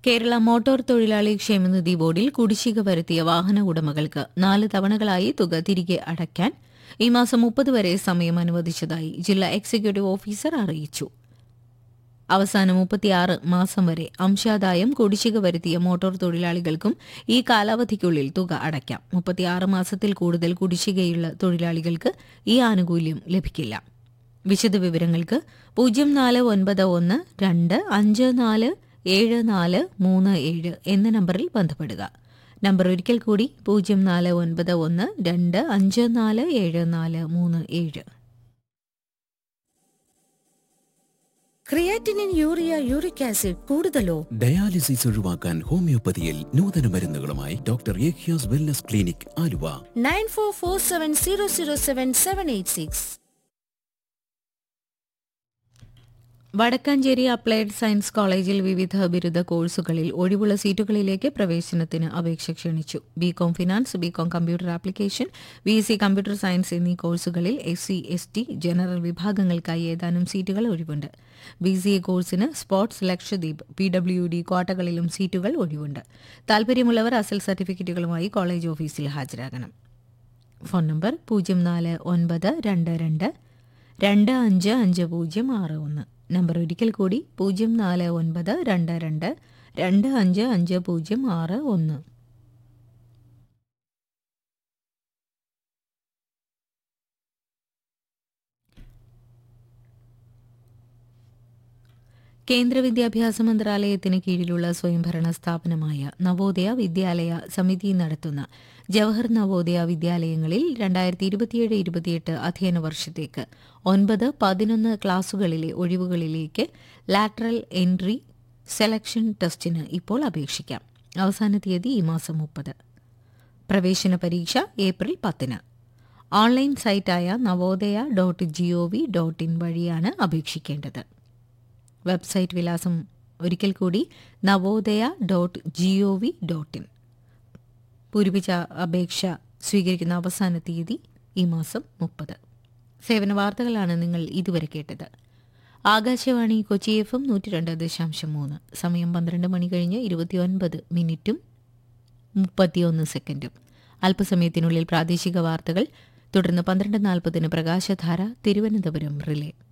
Kerala motor തൊഴിലാളി ക്ഷേമനിധി ബോർഡിൽ കുടിശ്ശിക വരുത്തിയ വാഹന ഉടമകൾക്ക് നാല് തവണകളായി തുക തിരികെ അടയ്ക്കാൻ ഈ മാസം മുപ്പത് വരെ സമയം അനുവദിച്ചതായി ജില്ലാ എക്സിക്യൂട്ടീവ് ഓഫീസർ അറിയിച്ചു അവസാന മുപ്പത്തിയാറ് മാസം വരെ അംശാദായം കുടിശ്ശിക വരുത്തിയ മോട്ടോർ തൊഴിലാളികൾക്കും ഈ കാലാവധിക്കുള്ളിൽ തുക അടയ്ക്കാം മുപ്പത്തിയാറ് മാസത്തിൽ കൂടുതൽ കുടിശ്ശികയുള്ള തൊഴിലാളികൾക്ക് ഈ ആനുകൂല്യം ലഭിക്കില്ല വിശദവിവരങ്ങൾക്ക് പൂജ്യം നാല് ഒൻപത് ഒന്ന് രണ്ട് അഞ്ച് നാല് ഏഴ് നാല് മൂന്ന് ഏഴ് എന്ന നമ്പറിൽ ബന്ധപ്പെടുക നമ്പർ ഒരിക്കൽ കൂടി പൂജ്യം നാല് ഒൻപത് ഒന്ന് രണ്ട് അഞ്ച് നാല് ഏഴ് നാല് മൂന്ന് ഏഴ് ക്രിയാറ്റിനിൻ യൂറിയ യൂറിക് ആസിഡ് കൂടുതലോ ഡയാലിസിസ് ഒഴിവാക്കാൻ ഹോമിയോപ്പതിയിൽ നൂതന മരുന്നുകളുമായി ഡോക്ടർ ഏഖ്യാസ് wellness clinic Aluva nine four four seven zero zero seven seven eight six Vadakkanchery applied science കോളേജിൽ വിവിധ ബിരുദ കോഴ്സുകളിൽ ഒഴിവുള്ള സീറ്റുകളിലേക്ക് പ്രവേശനത്തിന് അപേക്ഷ ക്ഷണിച്ചു BCom finance BCom computer application B S C computer science എന്നീ കോഴ്സുകളിൽ S C S T general വിഭാഗങ്ങൾക്കായി ഏതാനും സീറ്റുകൾ ഒഴിവുണ്ട് ബി സി എ കോഴ്സിന് sports Lakshadweep P W D ക്വാട്ടകളിലും സീറ്റുകൾ ഒഴിവുണ്ട് താൽപര്യമുള്ളവർ അസൽ സർട്ടിഫിക്കറ്റുകളുമായി കോളേജ് ഓഫീസിൽ ഹാജരാകണം ഫോൺ നമ്പർ പൂജ്യം നാല് ഒൻപത് രണ്ട് രണ്ട് രണ്ട് അഞ്ച് അഞ്ച് പൂജ്യം ആറ് ഒന്ന് നമ്പർ ഒരിക്കൽ കൂടി പൂജ്യം നാല് ഒൻപത് രണ്ട് രണ്ട് രണ്ട് അഞ്ച് അഞ്ച് പൂജ്യം ആറ് ഒന്ന് കേന്ദ്ര വിദ്യാഭ്യാസ മന്ത്രാലയത്തിന് കീഴിലുള്ള സ്വയംഭരണ സ്ഥാപനമായ നവോദയ വിദ്യാലയ സമിതി നടത്തുന്ന ജവഹർ നവോദയ വിദ്യാലയങ്ങളിൽ രണ്ടായിരത്തി ഇരുപത്തിയേഴ് ഇരുപത്തിയെട്ട് അധ്യയന വർഷത്തേക്ക് ഒൻപത് പതിനൊന്ന് ക്ലാസുകളിലെ ഒഴിവുകളിലേക്ക് ലാറ്ററൽ എൻട്രി സെലക്ഷൻ ടെസ്റ്റിന് ഇപ്പോൾ അപേക്ഷിക്കാം അവസാന തീയതി ഈ മാസം മുപ്പത് പ്രവേശന പരീക്ഷ ഏപ്രിൽ പത്തിന് ഓൺലൈൻ സൈറ്റായ Navodaya dot G O V dot in വഴിയാണ് അപേക്ഷിക്കേണ്ടത് വെബ്സൈറ്റ് വിലാസം ഒരിക്കൽ കൂടി Navodaya dot G O V dot in പൂരിപ്പിച്ച അപേക്ഷ സ്വീകരിക്കുന്ന അവസാന തീയതി ഈ മാസം മുപ്പത് സേവന വാർത്തകളാണ് നിങ്ങൾ ഇതുവരെ കേട്ടത് ആകാശവാണി കൊച്ചി എഫ് എം നൂറ്റി രണ്ട് ദശാംശം മൂന്ന് സമയം പന്ത്രണ്ട് മണി കഴിഞ്ഞ് ഇരുപത്തിയൊൻപത് മിനിറ്റും മുപ്പത്തിയൊന്ന് സെക്കൻഡും അല്പസമയത്തിനുള്ളിൽ പ്രാദേശിക വാർത്തകൾ തുടർന്ന് പന്ത്രണ്ട് നാൽപ്പതിന് പ്രകാശധാര തിരുവനന്തപുരം റിലേ